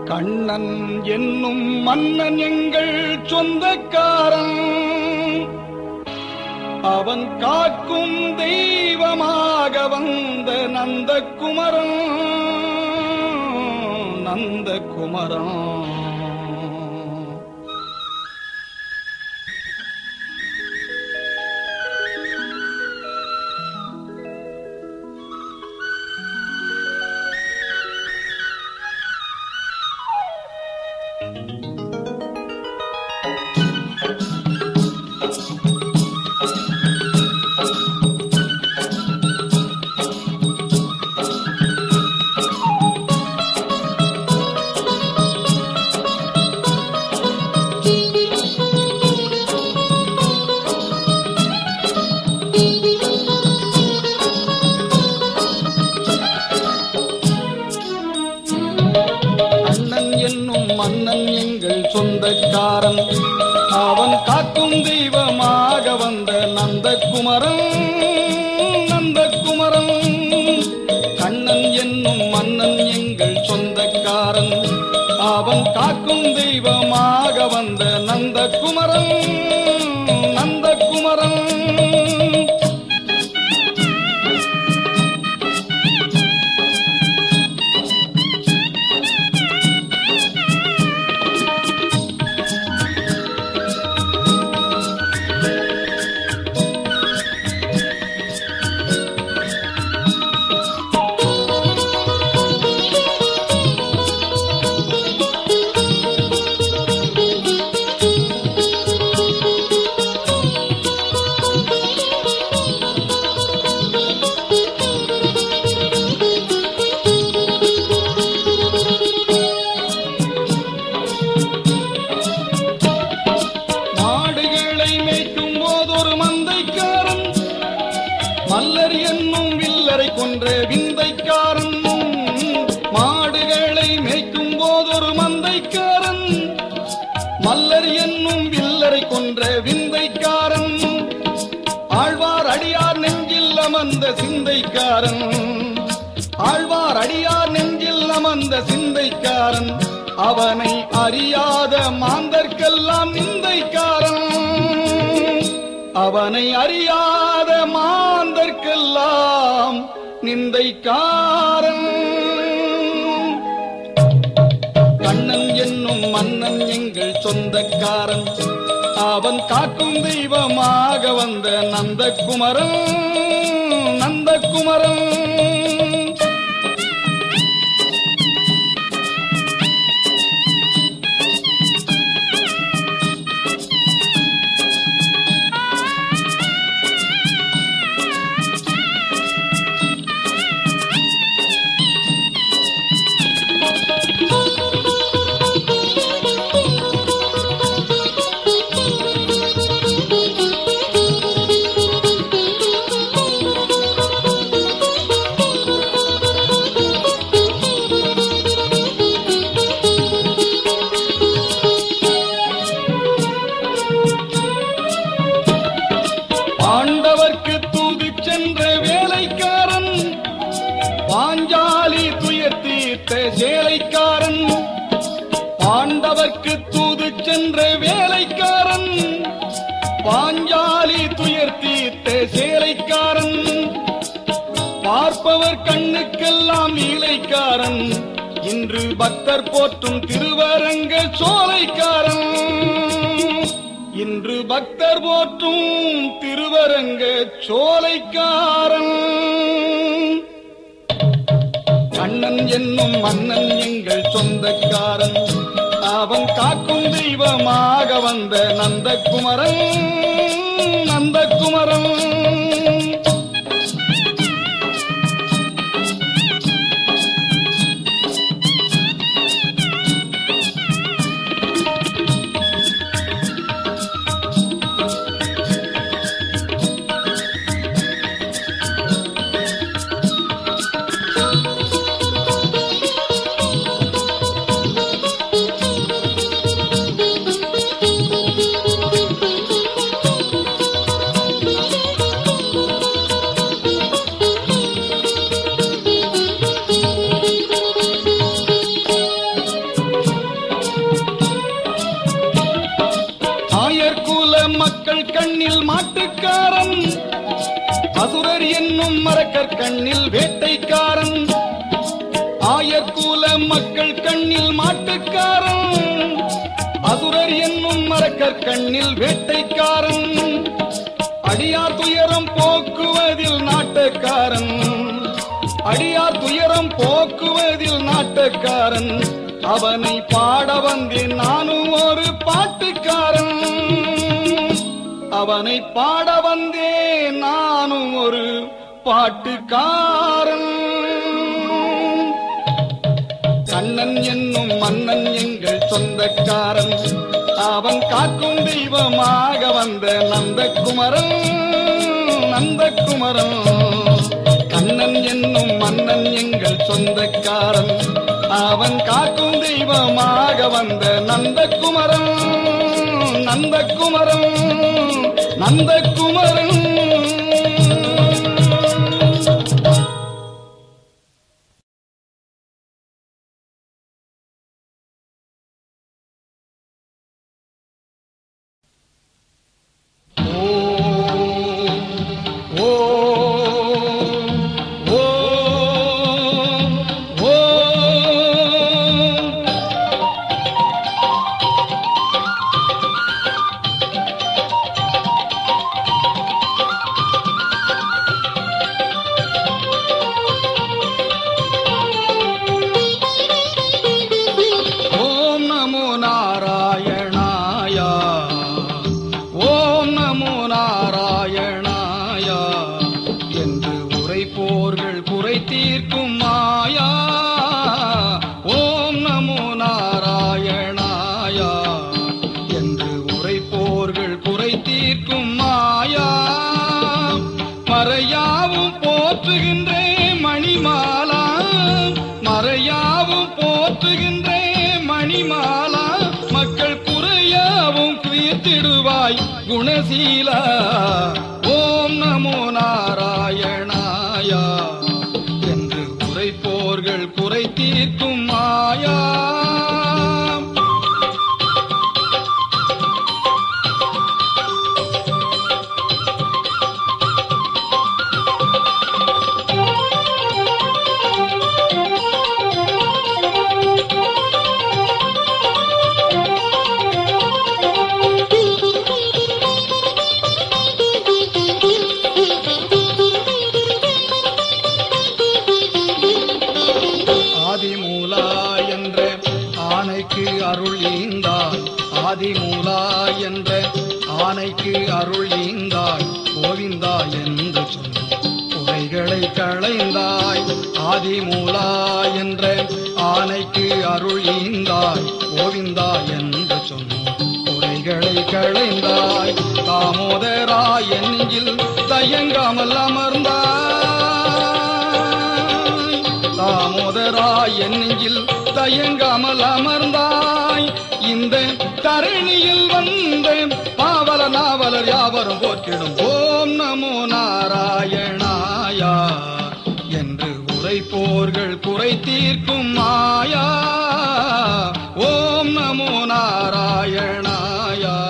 கண்ணன் என்னும் மன்னன் எங்கள் சொந்தக்காரன் அவன் காக்கும் தெய்வமாக வந்த நந்தகுமரன் நந்தகுமரன் அண்ணன் என்னும் மன்னன் எங்கள் சொந்தக்காரன் அவன் காக்கும் தெய்வமாக வந்த நந்தகுமரன் நந்தகுமரன் கண்ணன் என்னும் மன்னன் எங்கள் சொந்தக்காரன் அவன் காக்கும் தெய்வமாக வந்த நந்தகுமரன் நந்தகுமரன் மாடுகளை மேய்க்கும் போதொரு மந்தைக்காரன் மல்லர் என்னும் வில்லரை கொன்ற விந்தைக்காரன் மாடுகளை மேய்க்கும் போதொரு மந்தைக்காரன் மல்லர் என்னும் வில்லரை கொன்ற விந்தைக்காரன் ஆழ்வார் அடியார் நெஞ்சில் அமர்ந்த சிந்தைக்காரன் ஆழ்வார் அடியார் நெஞ்சில் அமர்ந்த சிந்தைக்காரன் அவனை அறியாத மாந்தர்க்கெல்லாம் நிந்தைக்காரன் அவனை அறியாத மாந்தர்க்கெல்லாம் நிந்தைக்காரன் கண்ணன் என்னும் மன்னன் எங்கள் சொந்தக்காரன் அவன் காக்கும் தெய்வமாக வந்த நந்தகுமரன் நந்தகுமரன் பாண்டவர்க்கு தூது சென்ற வேலைக்காரன் பாஞ்சாலி துயர் தீர்த்த சேலைக்காரன் பாண்டவர்க்கு தூது சென்ற வேலைக்காரன் பாஞ்சாலி துயர் தீர்த்த சேலைக்காரன் பார்ப்பவர் கண்ணுக்கெல்லாம் இலைக்காரன் இன்று பக்தர் போற்றும் திருவரங்க சோலைக்காரன் இன்று பக்தர் போற்றும் திருவரங்க சோலைக்காரன் கண்ணன் என்னும் மன்னன் எங்கள் சொந்தக்காரன் அவன் காக்கும் தெய்வமாக வந்த நந்தகுமரன் நந்தகுமரன் ஆயர்கூல மக்கள் கண்ணில் மாட்டுக்காரன் அசுரர் என்னும் மரக்கற் கண்ணில் வேட்டைக்காரன் ஆயர்கூல மக்கள் கண்ணில் மாட்டுக்காரன் அசுரர் என்னும் மரக்கற் கண்ணில் வேட்டைக்காரன் அடியார் துயரம் போக்குவதில் நாட்டக்காரன் அடியார் துயரம் போக்குவதில் நாட்டக்காரன் அவனை பாட வந்தேன் நானும் ஒரு பாட்டுக்காரன் அவனை பாட வந்தேன் நானும் ஒரு பாட்டுக்காரன் கண்ணன் என்னும் மன்னன் எங்கள் சொந்தக்காரன் அவன் காக்கும் தெய்வமாக வந்த நந்தகுமரன் நந்தகுமரன் கண்ணன் என்னும் மன்னன் எங்கள் சொந்தக்காரன் அவன் காக்கும் தெய்வமாக வந்த நந்தகுமரன் நந்தகுமரன் நந்தகுமரன் ஓ ஓ ஓ ஓம் நமோ நாராயணாய ஓம் நமோ நாராயணாய என்று உரைப்போர்கள் குறை தீர்க்கும் மாயா ஓம் நமோ நாராயணாய என்று உரைப்போர்கள் குறை தீர்க்கும் மாயா மறையாவும் போற்றுகின்றே மணிமாலா மறையாவும் போற்றுகின்றே மணிமாலா மக்கள் குறையாவும் தீர்த்திடுவாய் குணசீலா ஓம் நமோ நாராயணாயா என்று உரைப்போர்கள் குறை தீர்க்கும் மாயா ஆதிமூலா என்ற ஆணைக்கு அருள் ஈந்தாய் ஆதிமூலா என்ற ஆணைக்கு அருள் ஈந்தாய் கோவிந்தா என்று சொன்ன குறைகளை களைந்தாய் ஆதிமூலா என்ற ஆணைக்கு அருள் ஈந்தாய் கோவிந்தா என்று சொன்ன குறைகளை களைந்தாய் தாமோதரா என்கில் தயங்காமல் அமர்ந்தாய் தாமோதரா என் நெஞ்சில் தயங்காமல் அமர்ந்தாய் இந்த தரணியில் வந்த பாவல நாவலர் யாவரும் போற்றிடும் ஓம் நமோ நாராயணாயா என்று உரைப்போர்கள் குறை தீர்க்கும் மாயா ஓம் நமோ நாராயணாயா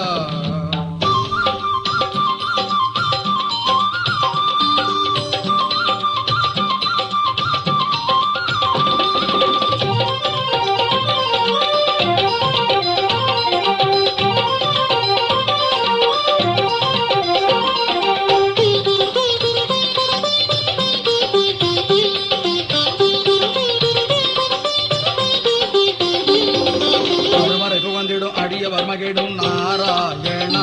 அருமறைப்பு வந்திடும் அடியவர் மகிடும் நாராயணா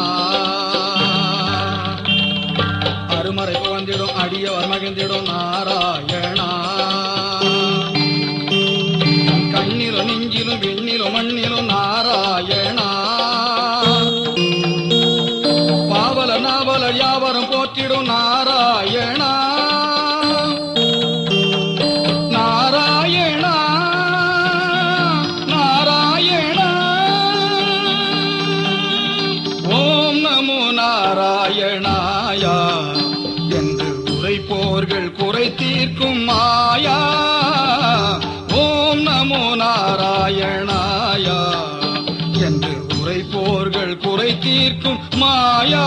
அருமறைப்பு வந்திடும் அடியவர் மகிழ்ந்திடும் நாராயணா கண்ணிலும் நெஞ்சிலும் விண்ணிலும் மண்ணிலும் நாராயணா பாவல நாவல யாவரும் போற்றிடும் நாராயணா நாராயணா நாராயணா ஓம் நமோ நாராயணாயா என்று உரைப்போர்கள் குறை தீர்க்கும் மாயா ஓம் நமோ நாராயணாயா என்று உரைப்போர்கள் குறை தீர்க்கும் தீர்க்கும் மாயா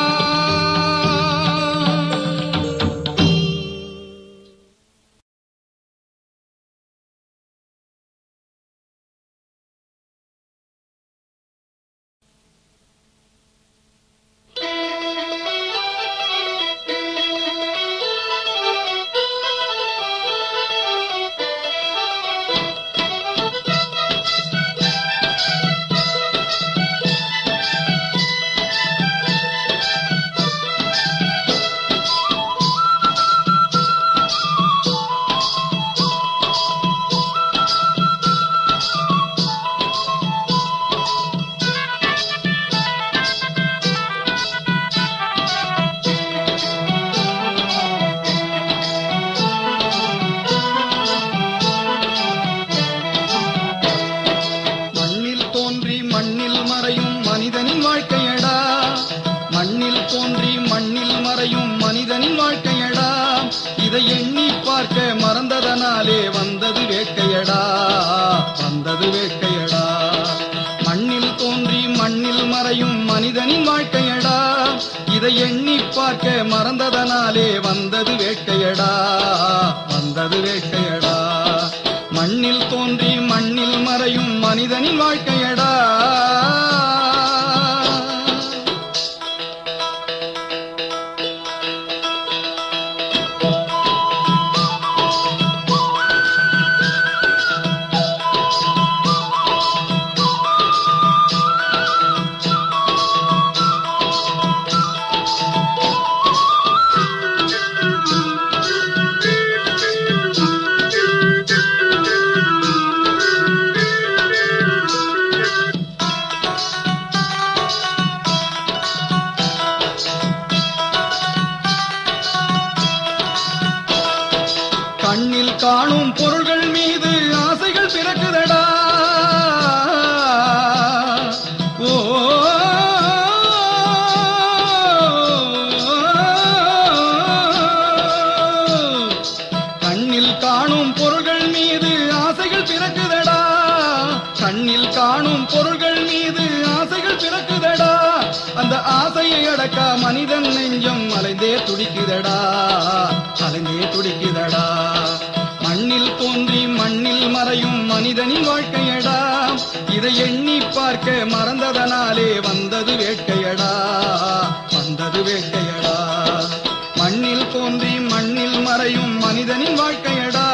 மண்ணில் தோன்றி மண்ணில் மறையும் மனிதனின் வாழ்க்கையடா மண்ணில் தோன்றி மண்ணில் மறையும் மனிதனின் வாழ்க்கையடா இதை எண்ணி பார்க்க மறந்ததனாலே வந்தது வேட்கையடா வந்தது வேட்கையடா மண்ணில் தோன்றி மண்ணில் மறையும் மனிதனின் வாழ்க்கையடா இதை எண்ணி பார்க்க மறந்ததனாலே வந்தது வேட்கையடா வந்தது வேட்கையடா மண்ணில் தோன்றி மண்ணில் மறையும் மனிதனின் வாழ்க்கையடா கண்ணில் காணும் பொருள்கள் மீது ஆசைகள் பிறக்குதடா ஓ கண்ணில் காணும் பொருள்கள் மீது ஆசைகள் பிறக்குதடா கண்ணில் காணும் பொருள்கள் மீது ஆசைகள் பிறக்குதடா அந்த ஆசையை அடக்க மனிதன் நெஞ்சம் அலைந்தே துடிக்குதடா அலைந்தே துடிக்குதடா மண்ணில் தோன்றி மண்ணில் மறையும் மனிதனின் வாழ்க்கையடா இதை எண்ணி பார்க்க மறந்ததனாலே வந்தது வேட்கையடா வந்தது வேட்கையடா மண்ணில் தோன்றி மண்ணில் மறையும் மனிதனின் வாழ்க்கையடா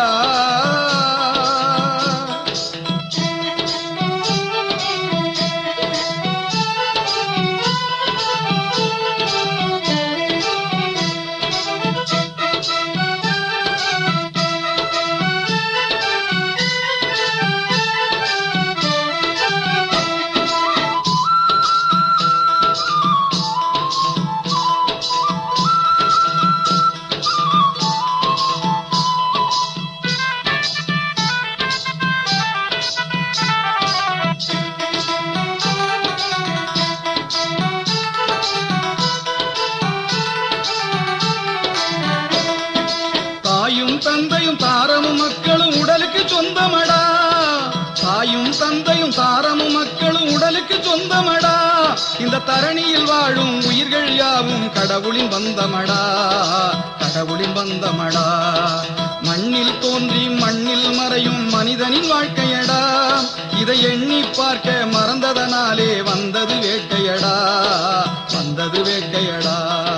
தாயும் தந்தையும் தாரமும் மக்களும் உடலுக்கு சொந்தமடா தாயும் தந்தையும் தாரமும் மக்களும் உடலுக்கு சொந்தமடா இந்த தரணியில் வாழும் உயிர்கள் யாவும் கடவுளின் பந்தமடா கடவுளின் பந்தமடா மண்ணில் தோன்றி மண்ணில் மறையும் மனிதனின் வாழ்க்கையடா இதை எண்ணி பார்க்க மறந்ததனாலே வந்தது வேட்கையடா வந்தது வேட்கையடா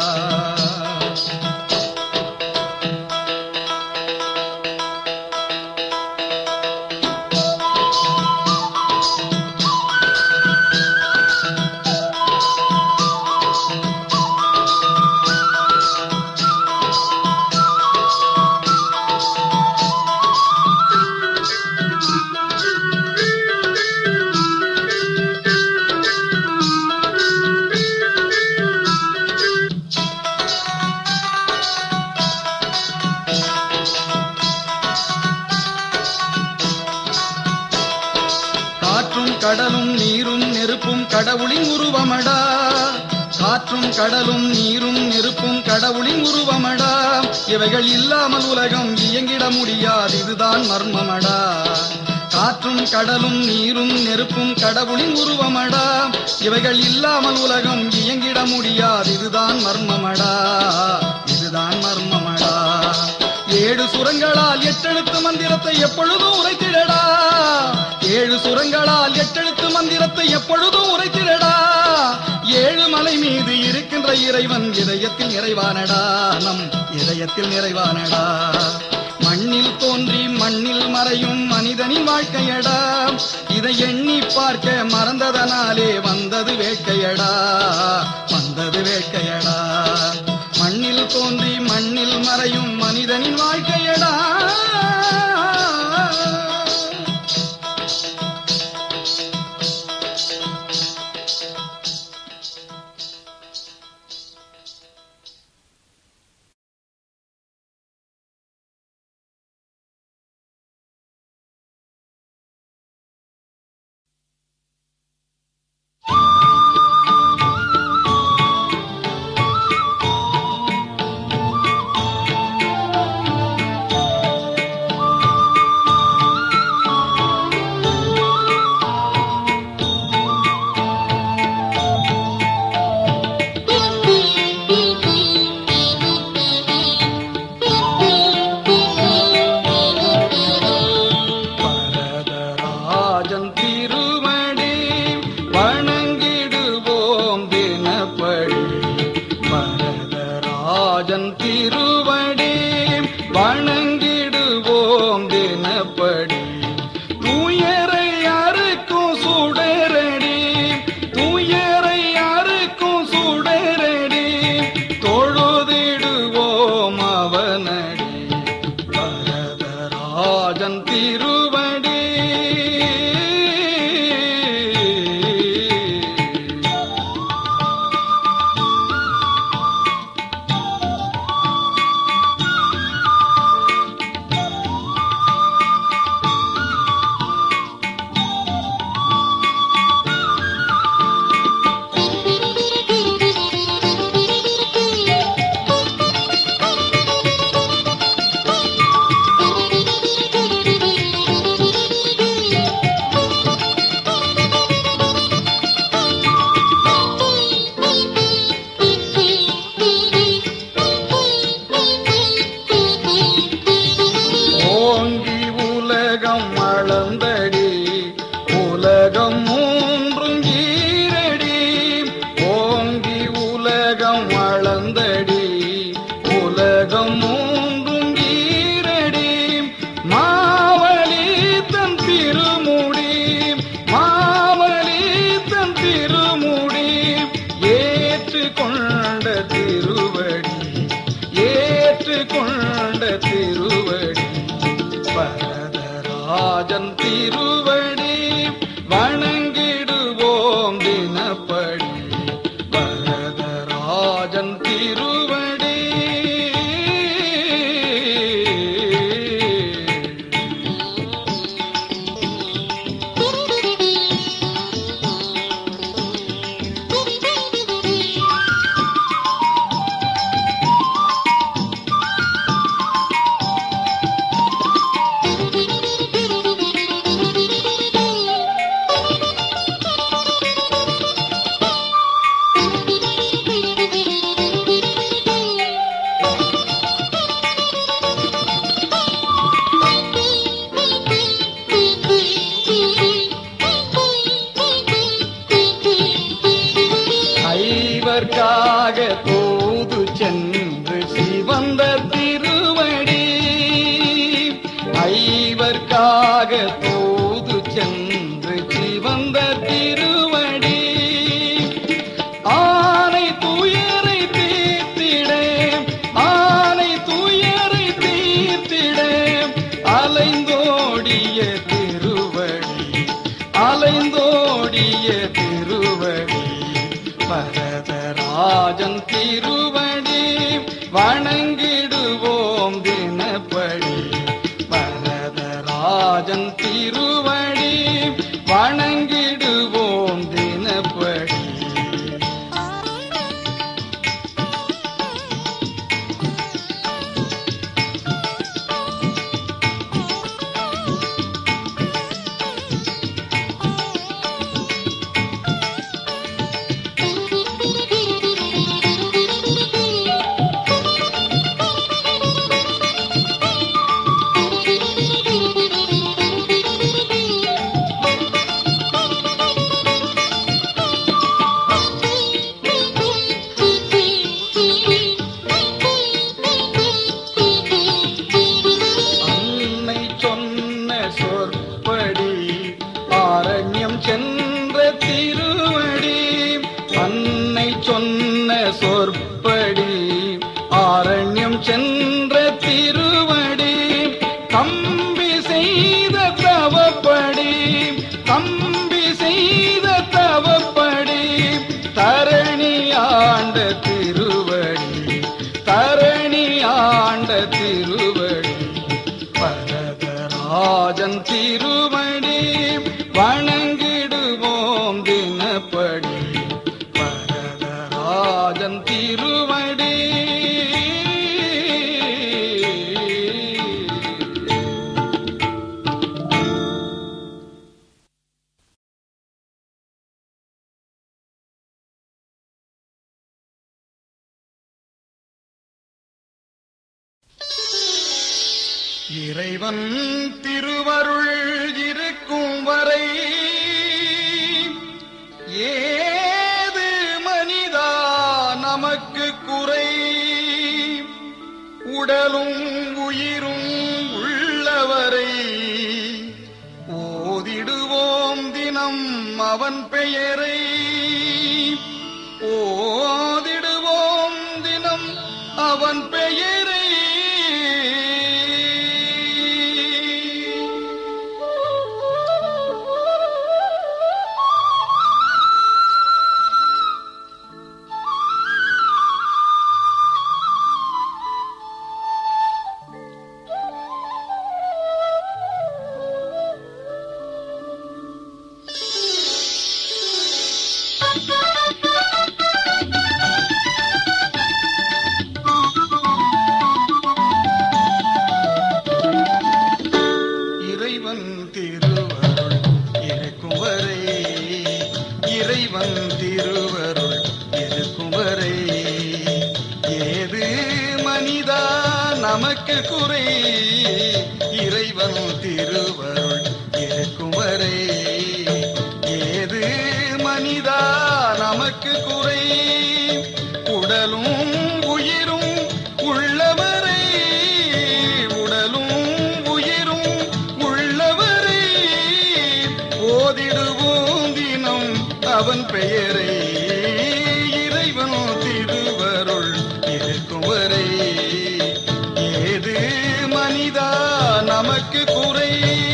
காற்றும் கடலும் நீரும் நெருப்பும் கடவுளின் உருவமடா காற்றும் கடலும் நீரும் நெருப்பும் கடவுளின் உருவமடா இவைகள் இல்லாமல் உலகம் இயங்கிட முடியாது இதுதான் மர்மமடா காற்றும் கடலும் நீரும் நெருப்பும் கடவுளின் உருவமடா இவைகள் இல்லாமல் உலகம் இயங்கிட முடியாது இதுதான் மர்மமடா இதுதான் மர்மமடா ஏழு சுரங்களால் எட்டெழுத்து மந்திரத்தை எப்பொழுதும் உரைத்திடடா ஏழு சுரங்களால் எட்டெழுத்து மந்திரத்தை எப்பொழுதும் உரைத்திடடா ஏழு மலை மீது இருக்கின்ற இறைவன் இதயத்தில் நிறைவானடா நம் இதயத்தில் நிறைவானடா மண்ணில் தோன்றி மண்ணில் மறையும் மனிதனின் வாழ்க்கையடா இதை எண்ணி பார்க்க மறந்ததனாலே வந்தது வேட்கையடா வந்தது வேட்கையடா மண்ணில் தோன்றி மண்ணில் மறையும் மனிதனின் வாழ்க்கையடா பரதராஜன் திருமடி வணங்கிடுவோம் தினப்படி பரதராஜன் திருவடி வணங்கிடுவோம் தினப்படி தூயரை யாருக்கும் சுடரடி தூயரை யாருக்கும் சுடரடி தொழுதிடுவோம் அவனடி பரதராஜன் திருவடி ஓங்கி உலகம் அளந்தடி உலகம் மூன்றும் ஈரடி ஓங்கி உலகம் அளந்தடி உலகம் மூன்றும் ஈரடி மாவலி தன் திருமுடி மாவலி தன் திருமுடி ஏற்று கொண்ட திருவடி ஏற்று கொண்ட திருவடி பரதராஜன் திருவடி வணங்கிடுவோம் தினப்படி பரதராஜன் திருவடி ஐவர்க்காக தூது சென்று சிவந்த திருவடி ஐவர்க்காக தூது சென்று சிவந்த திருவடி ஆனை துயரை தீர்த்திட ஆனை துயரை தீர்த்திட அலைந்தோடிய திருவடி அலைந்தோடிய திருவடி பரதராஜன் திருவடி வணங்கிடுவோம் தினப்படி பரதராஜன் திருவடி வணங்கிடுவோம் தினப்படி சொற்படி ஆரண்யம் சென்ற திருவடி தம்பி செய்த தவப்படி தம்பி செய்த தவப்படி தரணி ஆண்ட திருவடி தரணி ஆண்ட திருவடி பரதராஜன் திருவடி வணங்கிடுவோம் தினப்படி பரதராஜன் திருவடி இறைவன் திருவருள் இருக்கும் வரை ஏது மனிதா நமக்கு குறை உடலும் உயிரும் உள்ளவரை ஓதிடுவோம் தினம் அவன் பெயரை ஓதிடுவோம் தினம் அவன் பெயரை இறைவன் திருவருள் இருக்கும் வரை இறைவன் திருவருள் இருக்கும் வரை ஏது மனிதா நமக்கு குறை இறைவன் திருவருள் இருக்கும் வரை ஏது மனிதா நமக்கு குறை உடலும் உயிரும் உள்ளவரை உடலும் உயிரும் உள்ளவரை ஓதிடுவோம் தினம் அவன் பெயரை இறைவன் திருவருள் இருக்கும் வரை ஏது மனிதா நமக்கு குறை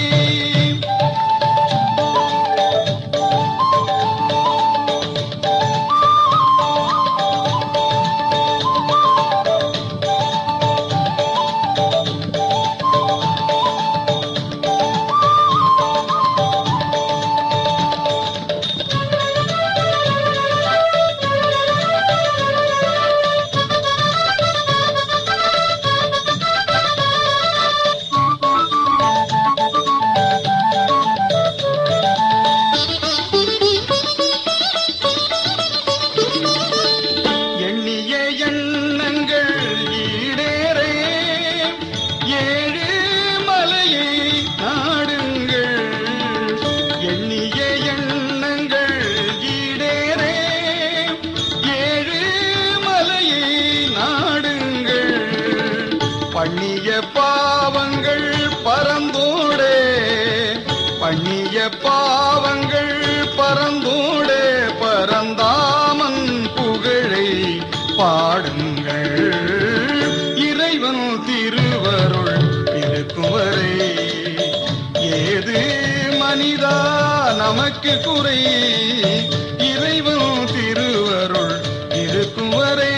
எண்ணிய எண்ணங்கள் ஈடேறே ஏழு மலையை நாடுங்கள் எண்ணிய எண்ணங்கள் ஈடேறே ஏழு மலையை நாடுங்கள் பண்ணிய பாவங்கள் பரந்தோடே பண்ணிய பாவங்கள் பரந்தோடே பரந்தாமன் புகழை பாடுங்கள் இறைவன் திருவருள் இருக்கும் வரை ஏது மனிதா நமக்கு குறை இறைவன் திருவருள் இருக்கும் வரை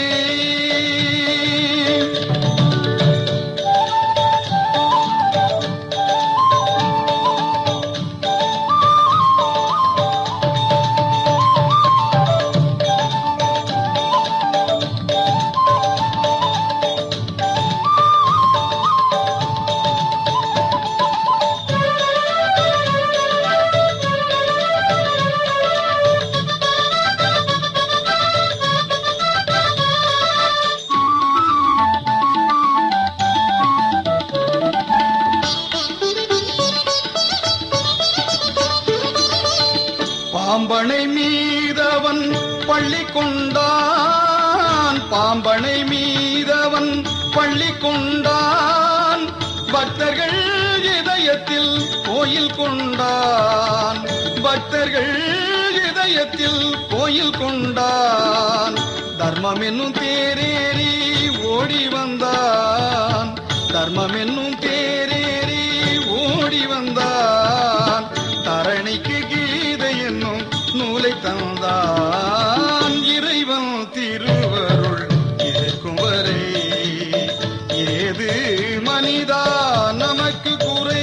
பாம்பனை மீதவன் பள்ளி கொண்டான் பாம்பனை மீதவன் பள்ளி கொண்டான் பக்தர்கள் இதயத்தில் கோயில் கொண்டான் பக்தர்கள் இதயத்தில் கோயில் கொண்டான் தர்மம் என்னும் தேரேறி ஓடி வந்தான் தர்மம் என்னும் தேரேறி ஓடி வந்தான் தரணிக்கு கீதை என்னும் நூலை தந்தான் இறைவன் திருவருள் இருக்கும் வரை ஏது மனிதா நமக்கு குறை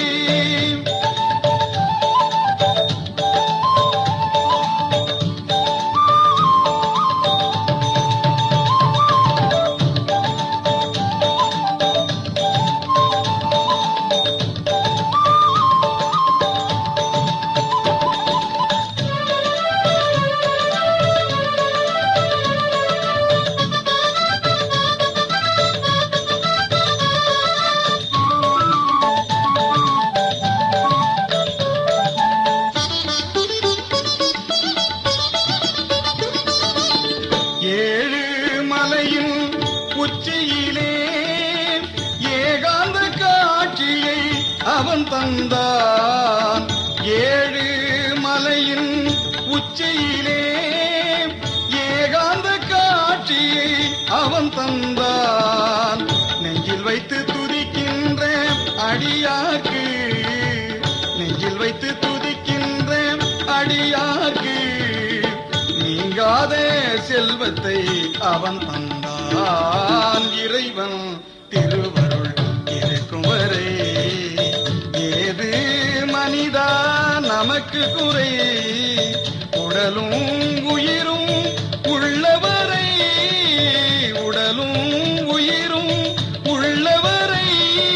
ஏழு மலையின் உச்சியிலே ஏகாந்த காட்சியை அவன் தந்தான் ஏழு மலையின் உச்சியிலே ஏகாந்த காட்சியை அவன் தந்தான் நெஞ்சில் வைத்து துதிக்கின்ற அடியாக்கு நெஞ்சில் வைத்து துதிக்கின்ற அடியாக்கு நீங்காத செல்வத்தை அவன் தந்தான் இறைவன் திருவருள் இருக்கும் வரை ஏது மனிதா நமக்கு குறை உடலும் உயிரும் உள்ளவரை உடலும் உயிரும் உள்ளவரை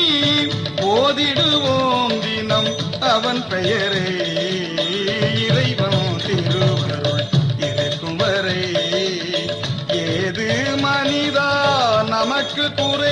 ஓதிடுவோம் தினம் அவன் பெயரே இறைவன் திருவருள் இருக்கும் வரை ஏது மனிதா நமக்கு குறை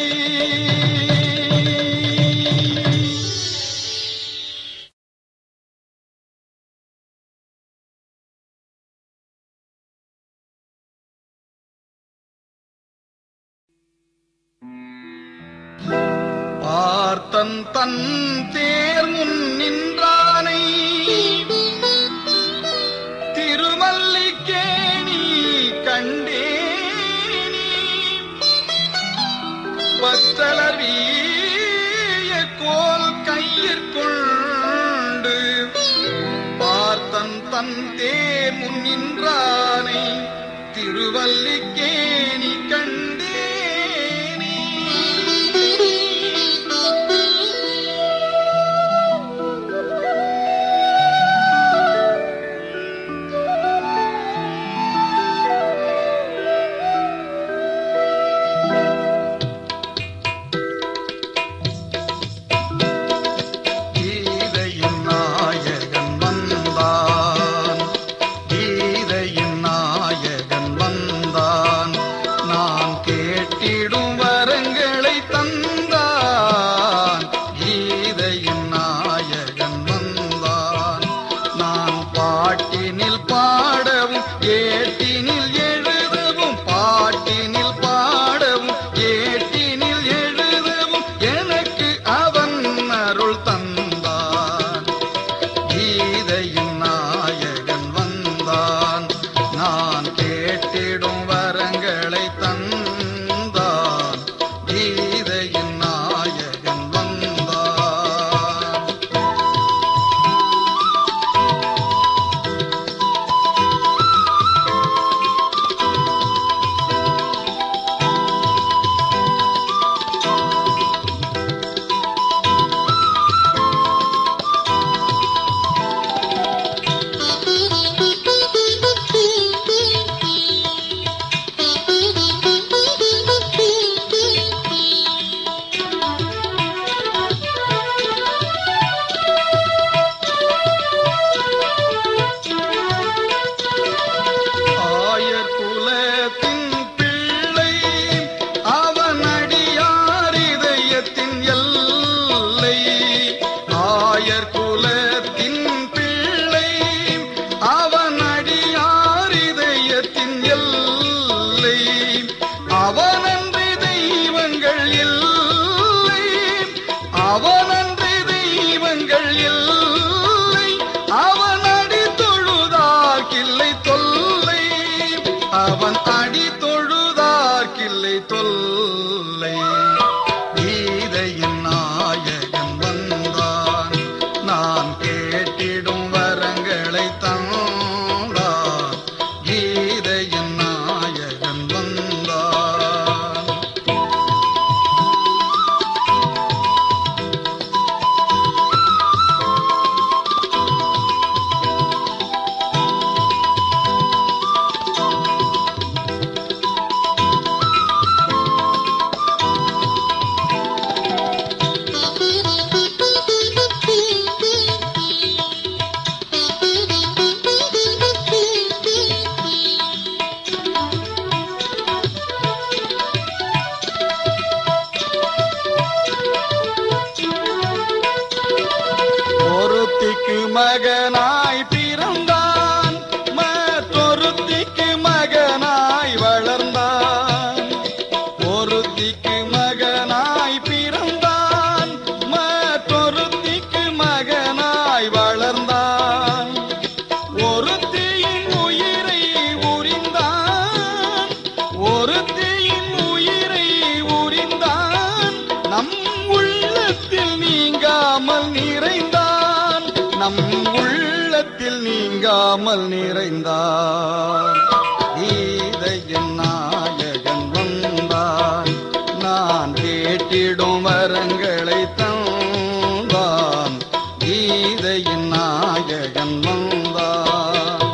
பார்த்தன் தன் தேர் முன் நின்றானை திருமல்லிக்கேணி கண்டேனி பத்தலர் வீய கோல் கையிற்கொண்டு பார்த்தன் தன் தேர் முன் நின்றானை திருவல்லிக்கேணி கண்டேனி கீதையின் நாயகன் வந்தான் கீதையின் நாயகன் வந்தான் நான் கேட்டிடும் வரங்களை தந்தான் கீதையின் நாயகன் வந்தான் நான் பாட்டினில் பாடவும் ஏட்டினில் எழுதவும் பாட்டினில் பாடவும் ஏட்டினில் எழுதவும் எனக்கு அவன் அருள் தந்தான் கீதையின் நாயகன் வந்தான் நான் கேட்டிடும் வரங்களை தந்தான் கீதையின் நாயகன் வந்தான் ஆயர் குலத்தின் பிள்ளை அவன் அடியார் இதயத்தின் எல்லை ஆயர் குலத்தின் பிள்ளை அவன் அடியார் இதயத்தின் எல்லை அவனன்றி தெய்வங்கள் இல்லை அவனன்றி தெய்வங்கள் இல்லை அவன் அடி தொழுதாக்கில்லை தொல்லை அவன் தொல்லை கீதையின் நாயகன் வந்தான் நான் கேட்டிடும் வரங்களை தந்தான் கீதையின் நாயகன் வந்தான் ஒருத்திக்கு மகனாய் பிறந்தான் மற்றொருத்திக்கு மகனாய் வளர்ந்தான் ஒருத்திக்கு மகனாய் பிறந்தான் மற்றொருத்திக்கு மகனாய் வளர்ந்தான் ஒருத்தியின் உயிரை உரிந்தான் ஒருத்தியின் உயிரை உரிந்தான் நம் உள்ளத்தில் நீங்காமல் நிறைந்தான் நம் உள்ளத்தில் நீங்காமல் நிறைந்தான் கீதையின் நாயகன் வந்தான் நான் கேட்டிடும் வரங்களை தந்தான் கீதையின் நாயகன் வந்தான்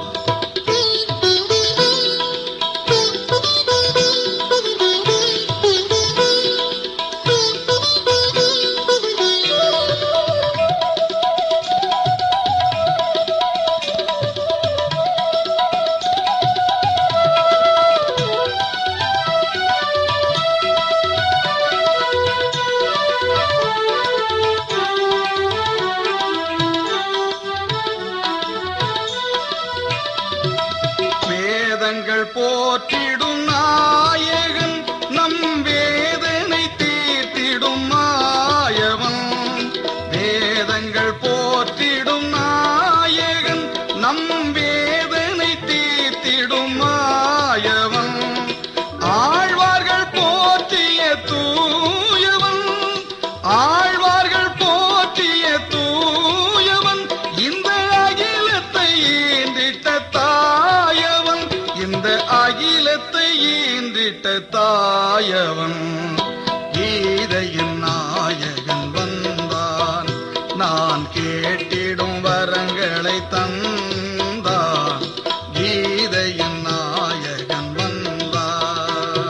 வேதங்கள் போற்றிடும் நாயகன் நம் வேதனை தீர்த்திடும் மாயவன் வேதங்கள் போற்றிடும் நாயகன் நம் வேதனை தீர்த்திடும் மாயவன் ஆழ்வார்கள் போற்றிய தூயவன் ஆழ்வார்கள் போற்றிய தூயவன் இந்த அகிலத்தை ஈந்திட்ட தாயவன் இந்த அகிலத்தை ஈந்திட்ட தாயவன் கீதையின் நாயகன் வந்தான் நான் கேட்டிடும் வரங்களை தந்தான் கீதையின் நாயகன் வந்தான்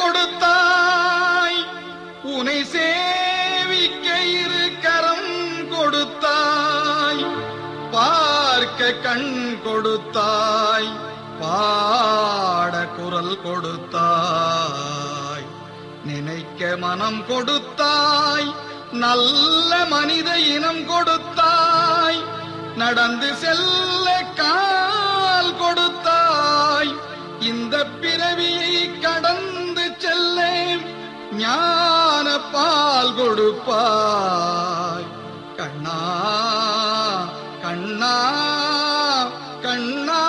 கொடுத்தாய் உனை சேவிக்க இரு கரம் கொடுத்தாய் பார்க்க கண் கொடுத்தாய் பாட குரல் கொடுத்தாய் நினைக்க மனம் கொடுத்தாய் நல்ல மனித இனம் கொடுத்தாய் நடந்து செல்ல கால் கொடுத்தாய் இந்த பிறவியை கடந்து செல்ல ஞான பால் கொடுப்பாய் கண்ணா கண்ணா கண்ணா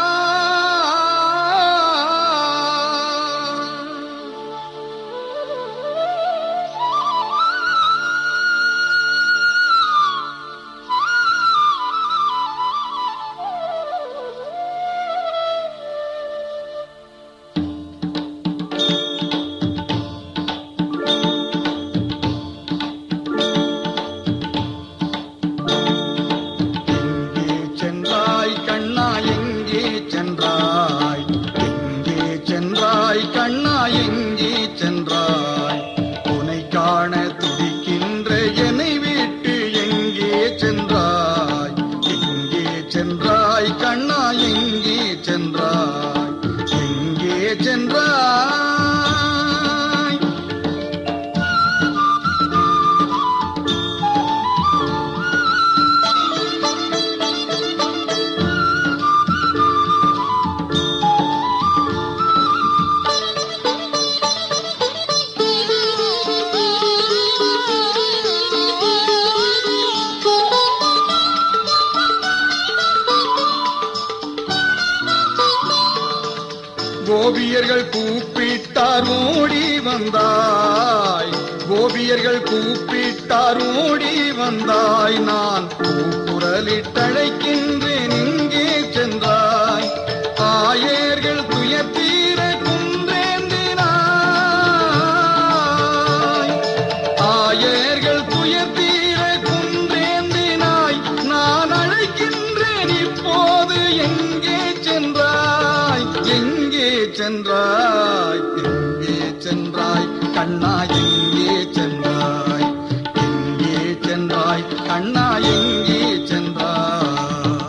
எங்கே சென்றாய் கண்ணா எங்கே சென்றாய் எங்கே சென்றாய் கண்ணா எங்கே சென்றாய் உனை காண துடிக்கின்ற என்னை விட்டு எங்கே சென்றாய் எங்கே சென்றாய் கண்ணா எங்கே சென்றாய் எங்கே சென்றாய் கோபியர்கள் கூப்பிட்டார் ஓடி வந்தாய் கோபியர்கள் கூப்பிட்டார் ஓடி வந்தாய் நான் கூக்குரலிட்டழைக்கின்றேன் இங்கே சென்றாய் ஆயர்கள் துயத்தீர குன்றேந்தினாய் ஆயர்கள் துயத்தீர குன்றேந்தினாய் நான் அழைக்கின்றேன் இப்போது எங்கே சென்றாய் எங்கே சென்றாய் எங்கே சென்றாய் கண்ணா எங்கே சென்றாய் எங்கே சென்றாய் கண்ணா எங்கே சென்றாய்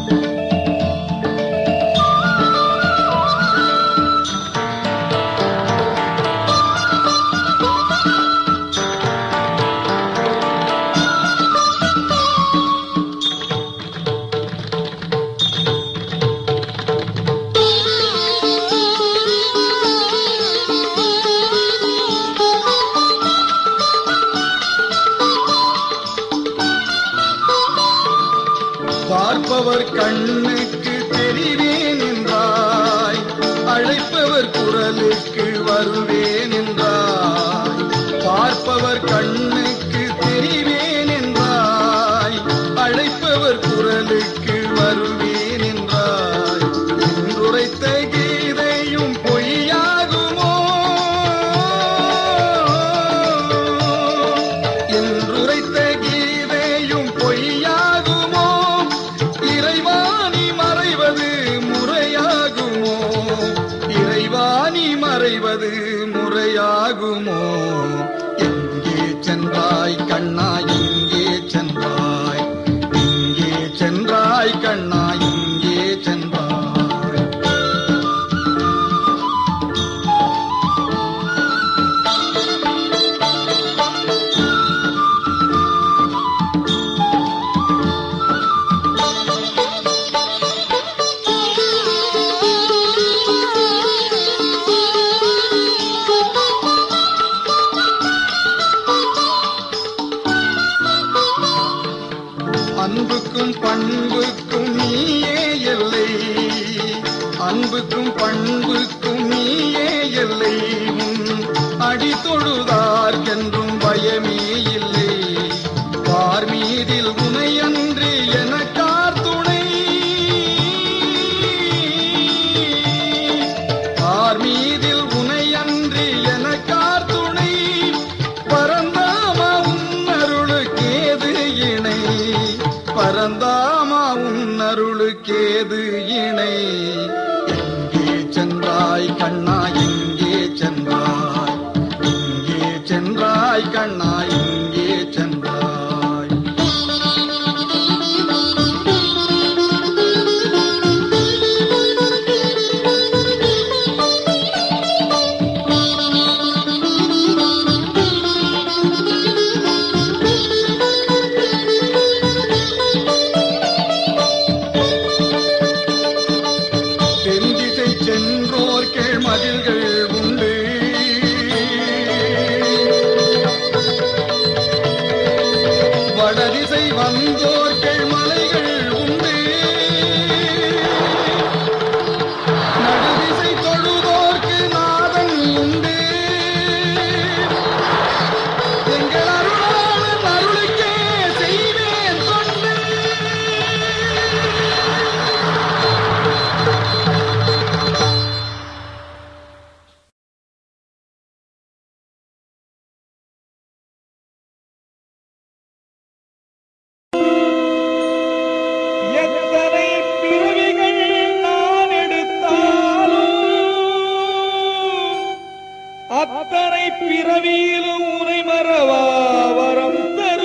பார்ப்பவர் கண்ணுக்கு தெரிவேன் என்றாய் அழைப்பவர் குரலுக்கு வருவேன் என்றாய் பார்ப்பவர் கண்ணுக்கு தெரிவேன் என்றாய் அழைப்பவர் குரலுக்கு வருவேன் என்றாய் என்றுரைத்த கீதையும் பொய்யாகுமோ என்றுரைத்த கீதையும் பொய்யாகுமோ இறைவாணி மறைவது முறையாகுமோ இறைவாணி மறைவது முறையாகுமோ எங்கே சென்றாய் கண்ணா எங்கே சென்றாய் எங்கே சென்றாய் கண்ணா எங்கே சென்றாய் அன்புக்கும் பண்புக்கும் நீயே எல்லை அன்புக்கும் பண்புக்கும் நீயே எல்லை உன் அடி தொழுதார்க்கென்றும் பயமே இல்லை பார் மீதில் உனையன்று எனக்கார் துணை பார் மீதில் உனையன்று எனக்கார் துணை பரந்தாமா உன் அருளுக்கேது இணை பரந்தாமா உன் அருளுக்கேது இணை எங்கே சென்றாய் கண்ணா எங்கே சென்றாய் அத்தனை பிறவியிலும் உனை மறவா வரம்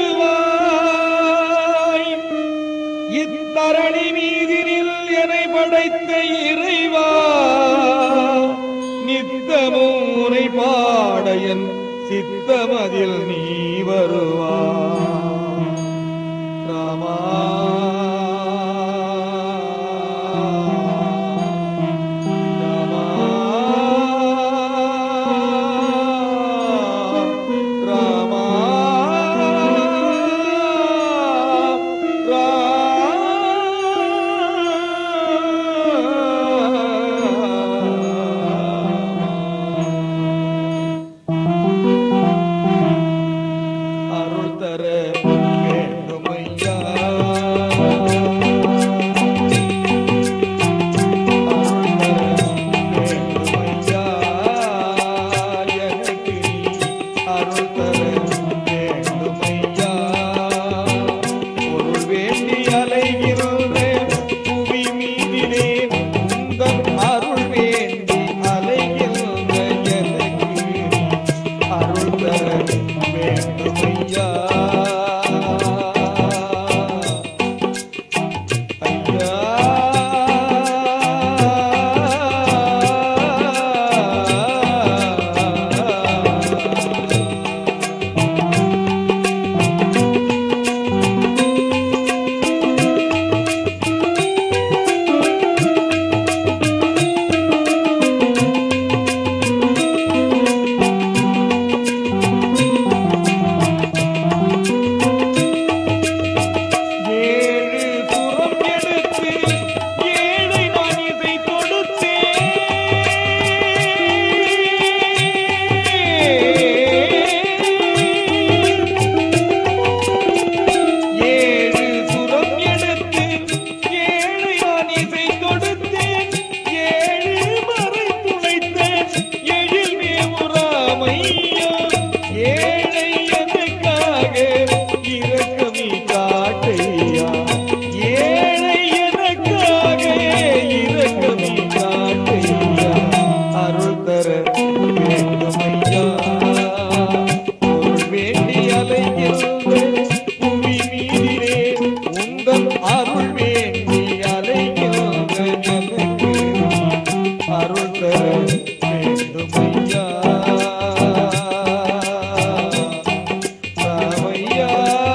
தருவாய் இத்தரணி மீதினில் என்னை படைத்த இறைவா நித்தமும் உனை பாட என் சித்தமதில் நீ வருவா ராமா ராமா ராமா அருள் தர வேண்டுமையா அருள் தர வேண்டுமையா பொருள் வேண்டி அலைகிறேன் புவி மீதிலே உந்தன் அருள் வேண்டி அலைகின்ற எனக்கு அருள் தர வேண்டுமையா ஐயா ஏழு புறம் எடுத்து ஏழை நான் இதை கொடுத்தேன் ஏழு சுரம் எடுத்து ஏழை நான் இசை கொடுத்தேன் ஏழு மறை துளைத்தேன் எழில் மேவுராமையா ஏழை எனக்காக இரக்கமி காட்டையா ஏழை எனக்காக இரக்கமி காட்டையா அருள் தர வேண்டுமையா பொருள் வேண்டி அலைகின்ற புவி மீதிலே உந்தன் அருள் வேண்டி அலைகின்ற எனக்கு அருள் தர வேண்டுமையா ராமையா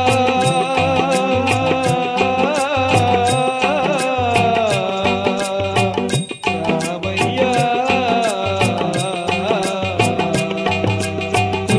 ராமையா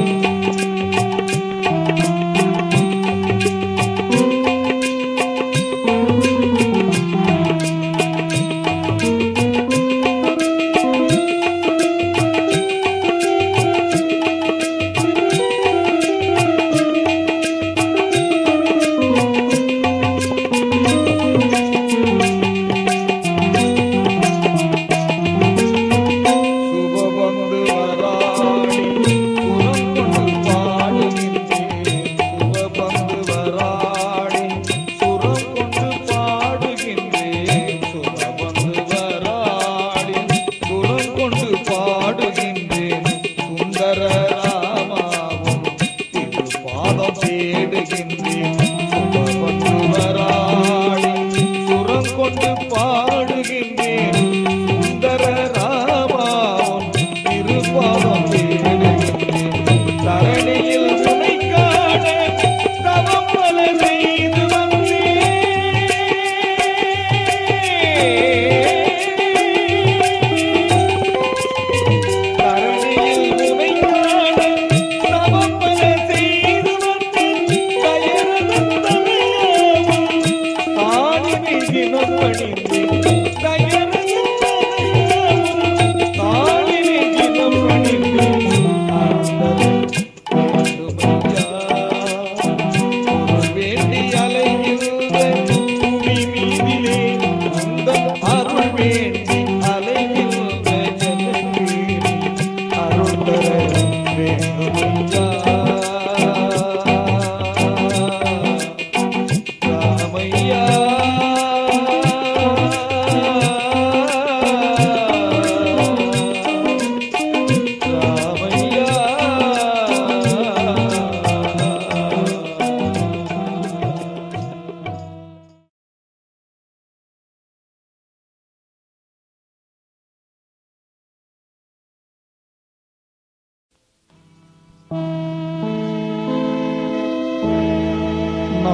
சுபவந்து வராடி சுரங்கொண்டு பாடுகின்றேன் சுபவந்து வராடி சுரங்கொண்டு பாடுகின்றேன் சுபவந்து வராடி சுரங்கொண்டு பாடுகின்றேன் சுந்தர ராமாவும் திருப்பாதம் தேடுகின்றேன் சுபவந்து வராடி சுரங்கொண்டு பாடுகின்றேன் சுந்தர ராமாவும் திருப்பாதம் தேடுகின்றேன் தரணியில் உனை காண தவம் பல செய்து வந்தேன் தரணியில் உனை காண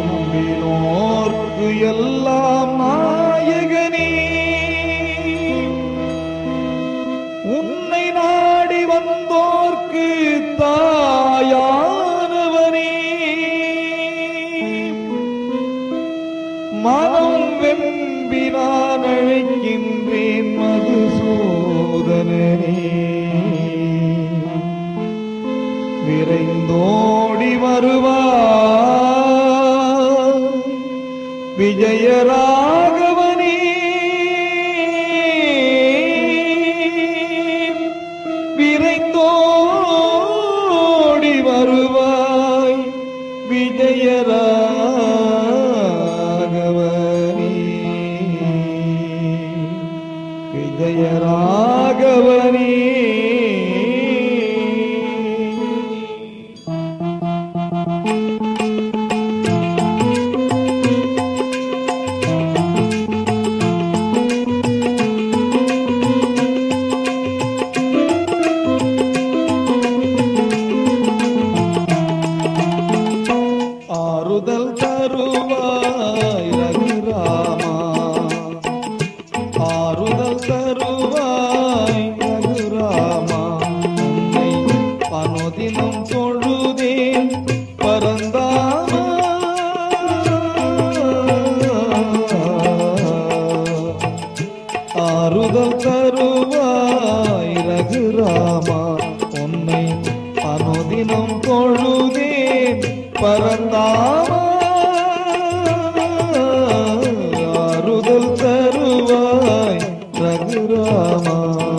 நம்பினோர்க்கு எல்லாம் நாயகனே உன்னை நாடி வந்தோர்க்கு தாயானவனே மனம் வெம்பினான் அழைக்கின்றேன் மதுசூதனனே விரைந்தோடி வருவார் விஜயராகவனே விரைந்தோடி வருவாய் விஜயராகவனே விஜயராகவனே ஆறுதல் தருவாய் ரகுராமா ஆறுதல் தருவாய் ரகுராமா உன்னை பனுதினம் தொழுதேன் பரந்தாமா ஆறுதல் தருவாய் ரகுராமா உன்னை அனுதினம் தொழுதேன் பரந்தாமா ஆறுதல் தருவாய் ரகுராமா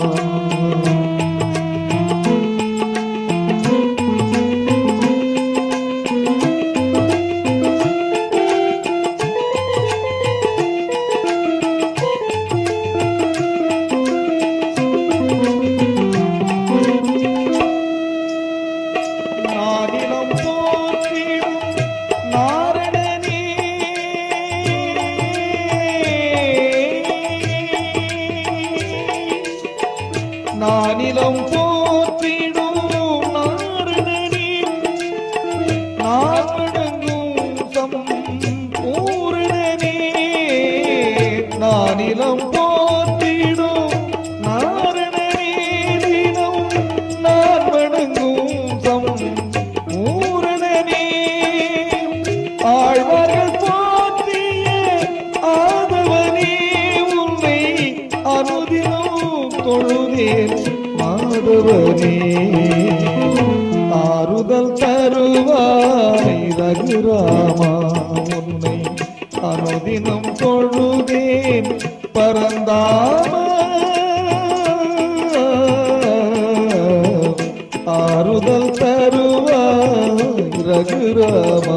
நாடினம் போற்றிடும் நாரணனே நானிலம் போற்றிடும் நாரணனே நாரணங்கும் சம்பூரணனே நானிலம் போற்றிடும் நாரணனே தினம் நான் வணங்கும் சம்பூரணனே ஆழ்வார்கள் போற்றிய ஆதவனே உன்னை அனுதினம் தொழுதேன் மாதவனே ஆறுதல் தருவாய் ரகுராமா உன்னை அனுதினம் தொழுதேன் பரந்தாமா ஆறுதல் தருவாய் ரகுராமா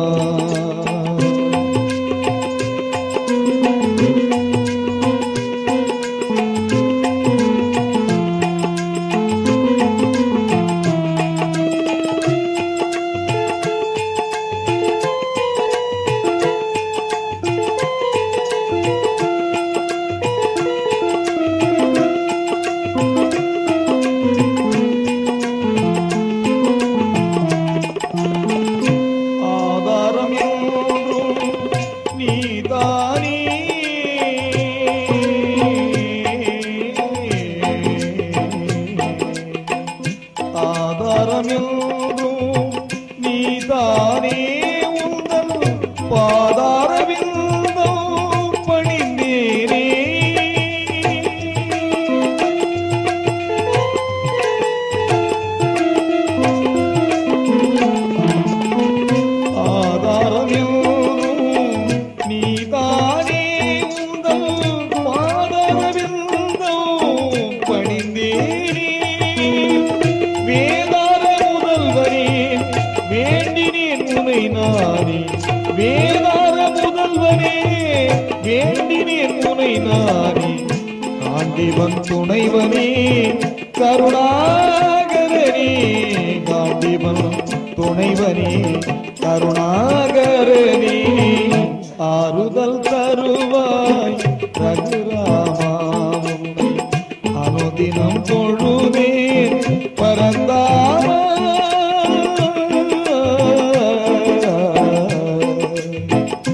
ஆதாரம் என்றும் நீதானே ஆதாரம் என்றும் நீதானே உந்தல் பாதாரவிந்தோ பணிந்தேனே ஆதாரம் எல்லோரும் நீதானே உந்தல் பாதரவிந்தோ பணிந்தேனே வேதார முதல்வரே வேண்டினேன் உனை நானே வேதார முதல்வனே வேண்டினேன் உனை நானே காண்டிவன் துணைவனே கருணாகரனே காண்டிவன் துணைவனே கருணாகரனே ஆறுதல் தருவாய் ரகுராமா உன்னை அனுதினம் தொழுதேன் பரந்தாமா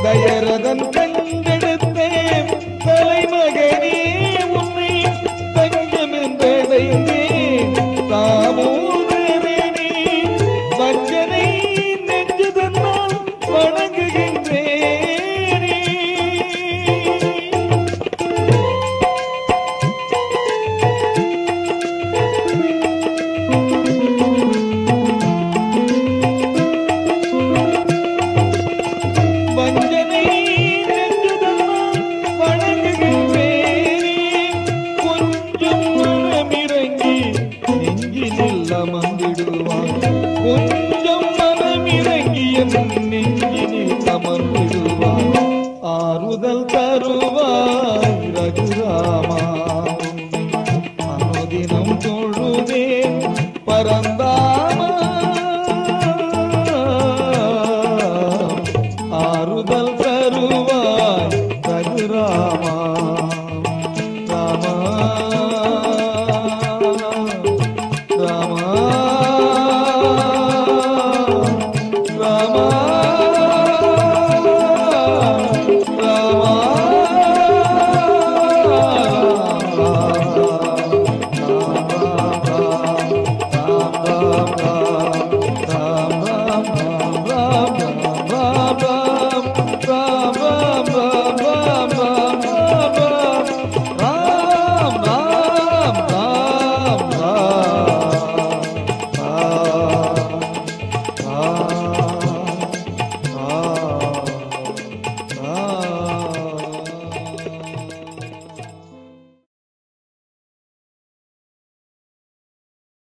தயரதன் கண்டெடுத்த தலைமகனே உன்னை தஞ்சமென்றடைந்தேன் தாமோதரனே வஞ்சனை நெஞ்சுதன்னால் வணங்குகின்றேனே வஞ்சனை நெஞ்சுதன்னால் வணங்குகின்றேனே கொஞ்சம் மனமிறங்கி நெஞ்சினில் அமர்ந்திடுவான் கொஞ்சம் மனமிறங்கி என் நெஞ்சினில் அமர்ந்திடுவான் ஆறுதல் தருவாய் ரகுராமா அனுதினம் தொழுதேன் பரந்தாமா ஆறுதல் தருவாய் ரகுராமா ராமா ராமா ராமா ராமா